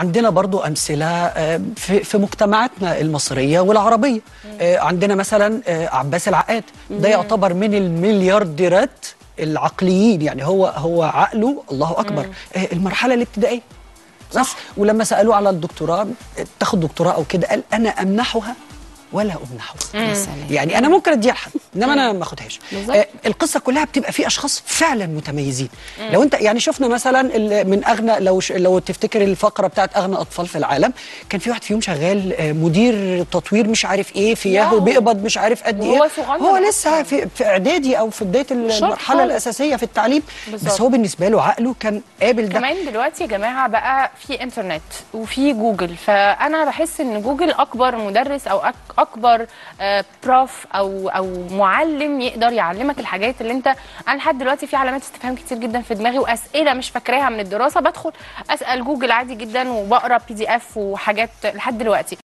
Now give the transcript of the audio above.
عندنا برضو أمثلة آه، في في مجتمعاتنا المصرية والعربية آه، عندنا مثلا آه، عباس العقاد ده يعتبر من المليارديرات العقليين يعني هو هو عقله الله أكبر آه، المرحلة الابتدائية بس ولما سألوه على الدكتوراه آه، تاخد دكتوراه أو كده قال أنا أمنحها ولا أمنحها يا سلام. يعني انا ممكن اديها لحد انما انا ما اخدهاش بالظبط. آه القصه كلها بتبقى في اشخاص فعلا متميزين لو انت يعني شفنا مثلا ال- من اغنى لو ش لو تفتكر الفقره بتاعت اغنى اطفال في العالم كان في واحد فيهم شغال آه مدير تطوير مش عارف ايه في ياهو ياهو. بيقبض مش عارف قد ايه وهو صغير هو أصلاً. لسه في, في اعدادي او في بدايه المرحله خالص. الاساسيه في التعليم بالظبط. بس هو بالنسبه له عقله كان قابل ده كمان دلوقتي يا جماعه بقى في انترنت وفي جوجل فانا بحس ان جوجل اكبر مدرس او أك اكبر آه، بروف او او معلم يقدر يعلمك الحاجات اللي انت انا لحد دلوقتي في علامات استفهام كتير جدا في دماغي واسئله مش فاكراها من الدراسه بدخل اسال جوجل عادي جدا وبقرا بي دي اف وحاجات لحد دلوقتي